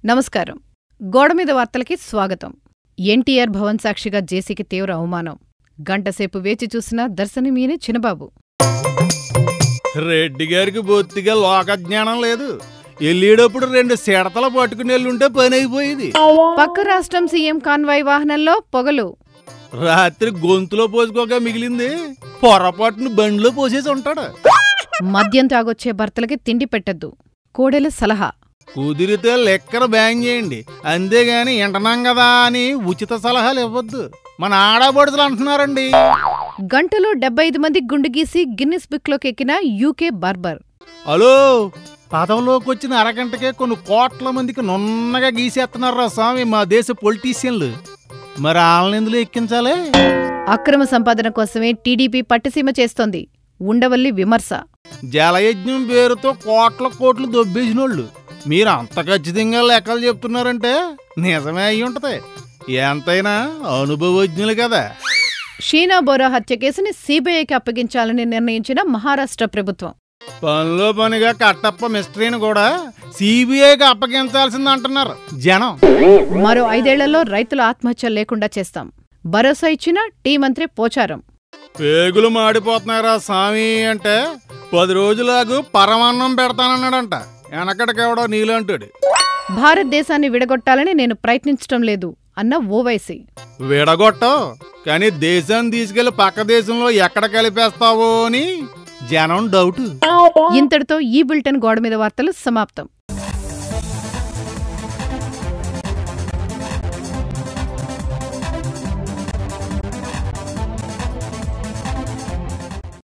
నమస్కారం గోడ మీద వార్తలకి స్వాగతం ఎన్టీఆర్ భవన్ సాక్షిగా జేసీకి తీవ్ర అవమానం గంటసేపు వేచి చూసినా దర్శనమీయని చిన్నబాబు రెడ్డి గారికి బొత్తిగా లోక జ్ఞానం లేదు వెళ్ళేటప్పుడు రెండు సిడతలు పట్టుకుని వెళ్ళుంటే పని అయిపోయేది పక్క రాష్ట్రం సీఎం కాన్వాయ్ వాహనంలో పొగలు రాత్రి గొంతులో పోసుకోక మిగిలింది పొరపాటును బండిలో పోసేసి ఉంటాడు మద్యం తాగొచ్చే భర్తలకి తిండి పెట్టద్దు కోడెల సలహా కుదిరితే లెక్కర బ్యాంగ్ చేయండి అంతేగాని ఇంటనాం కదా అని ఉచిత సలహాలు ఇవ్వద్దు మన ఆడబడుతులు అంటున్నారండి గంటలో డెబ్బై ఐదు మంది గుండు గీసి గిన్నిస్ బుక్లోకి ఎక్కిన యూకే బార్బర్ హలో పదవిలోకి వచ్చిన అరగంటకే కొన్ని కోట్ల మందికి నున్నగా గీసేస్తున్నారా స్వామి మా దేశ పొలిటీషియన్లు మరి వాళ్ళని ఎందులో ఎక్కించాలి అక్రమ సంపాదన కోసమే టీడీపీ పట్టిసీమ చేస్తోంది ఉండవల్లి విమర్శ జలయజ్ఞం పేరుతో కోట్ల కోట్లు దొబ్బేసినోళ్ళు మీరు అంత ఖచ్చితంగా లెక్కలు చెప్తున్నారంటే నిజమే అయి ఉంటది ఎంతైనా అనుభవజ్ఞులు కదా షీనా బోరా హత్య కేసుని సీబీఐకి అప్పగించాలని నిర్ణయించిన మహారాష్ట్ర ప్రభుత్వం పనిలో పనిగా కట్టప్ప మిస్టరీని కూడా సిబిఐకి అప్పగించాల్సింది అంటున్నారు జనం మరో ఐదేళ్లలో రైతుల ఆత్మహత్యలు లేకుండా చేస్తాం భరోసా ఇచ్చిన టీ మంత్రి పోచారం పేగులు మాడిపోతున్నారా స్వామి అంటే పది రోజులాగు పరమాన్నం పెడతానన్నాడంట వెనకటికెవడో నీలాంటాడు భారతదేశాన్ని విడగొట్టాలని నేను ప్రయత్నించటం లేదు అన్న ఓవైసీ విడగొట్టం కానీ దేశాన్ని తీసుకెళ్లి పక్క దేశంలో ఎక్కడ కలిపేస్తావో అని జనం డౌట్ ఇంతటితో ఈ బులెటిన్ గోడ మీద వార్తలు సమాప్తం